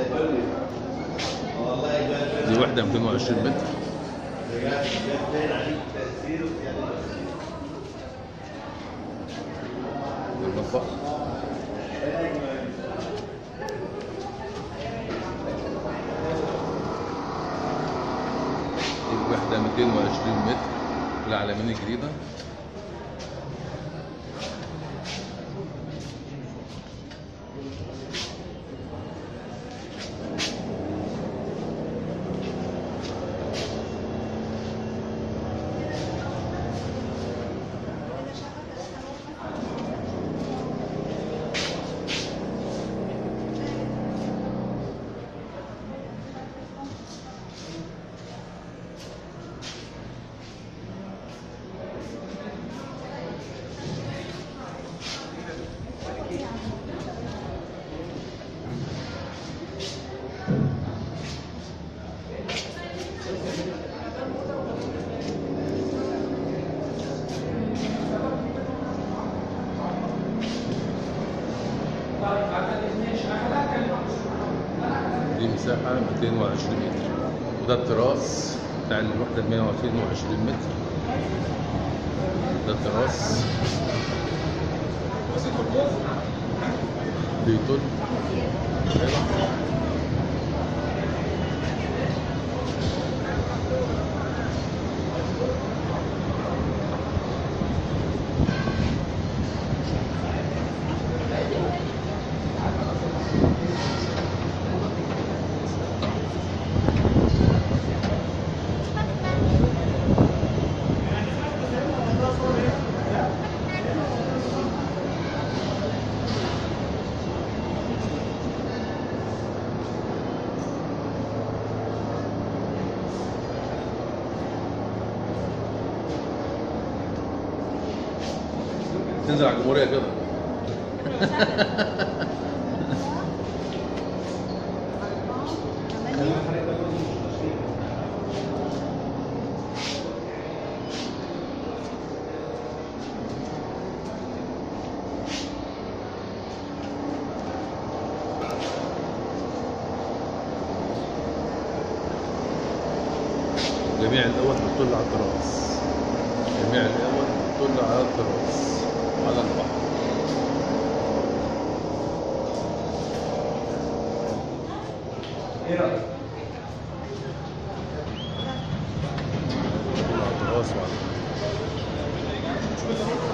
دي واحدة 220 متر المطبخ دي واحدة 220 متر العلمين الجديدة دي مساحة 220 متر وده التراس بتاع الوحدة ال 120 متر ده التراس بيطل تنزل على الجمهورية كده جميع الأول بتطل على التراس جميع الأول بتطل على التراس على البحر ايه رايك؟ بتطل على التراس وعلى